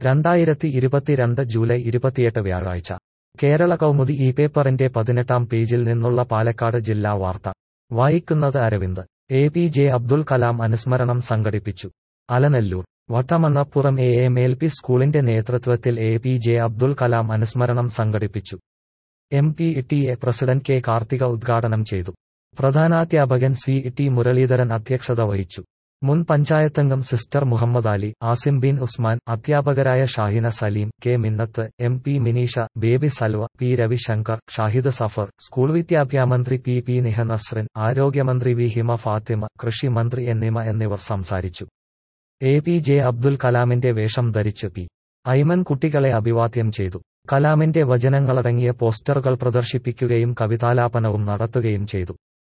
രണ്ടായിരത്തി ഇരുപത്തിരണ്ട് ജൂലൈ ഇരുപത്തിയെട്ട് വ്യാഴാഴ്ച കേരള കൗമുദി ഈ പേപ്പറിന്റെ പതിനെട്ടാം പേജിൽ നിന്നുള്ള പാലക്കാട് ജില്ലാ വാർത്ത വായിക്കുന്നത് Aravind A P J Abdul Kalam അനുസ്മരണം സംഘടിപ്പിച്ചു Alanallur Vattamannapuram A M L P സ്കൂളിന്റെ നേതൃത്വത്തിൽ A P J Abdul Kalam അനുസ്മരണം സംഘടിപ്പിച്ചു M P T A president K Karthika ഉദ്ഘാടനം ചെയ്തു പ്രധാനാധ്യാപകൻ സി ടി മുരളീധരൻ അധ്യക്ഷത വഹിച്ചു മുൻ പഞ്ചായത്തംഗം സിസ്റ്റർ മുഹമ്മദ് അലി ആസിം ബിൻ ഉസ്മാൻ അധ്യാപകരായ Shahina Saleem K Minnath M P Minisha Baby Salva P Ravishankar Shahid Safar school വിദ്യാഭ്യാമന്ത്രി പി പി നിഹ നസ്റിൻ ആരോഗ്യമന്ത്രി വി ഹിമ ഫാത്തിമ കൃഷി മന്ത്രി എന്നിമ എന്നിവർ സംസാരിച്ചു എ പി ജെ അബ്ദുൽ കലാമിന്റെ വേഷം ധരിച്ച് പി ഐമൻ കുട്ടികളെ അഭിവാദ്യം ചെയ്തു കലാമിന്റെ വചനങ്ങളടങ്ങിയ പോസ്റ്ററുകൾ പ്രദർശിപ്പിക്കുകയും കവിതാലാപനവും നടത്തുകയും ചെയ്തു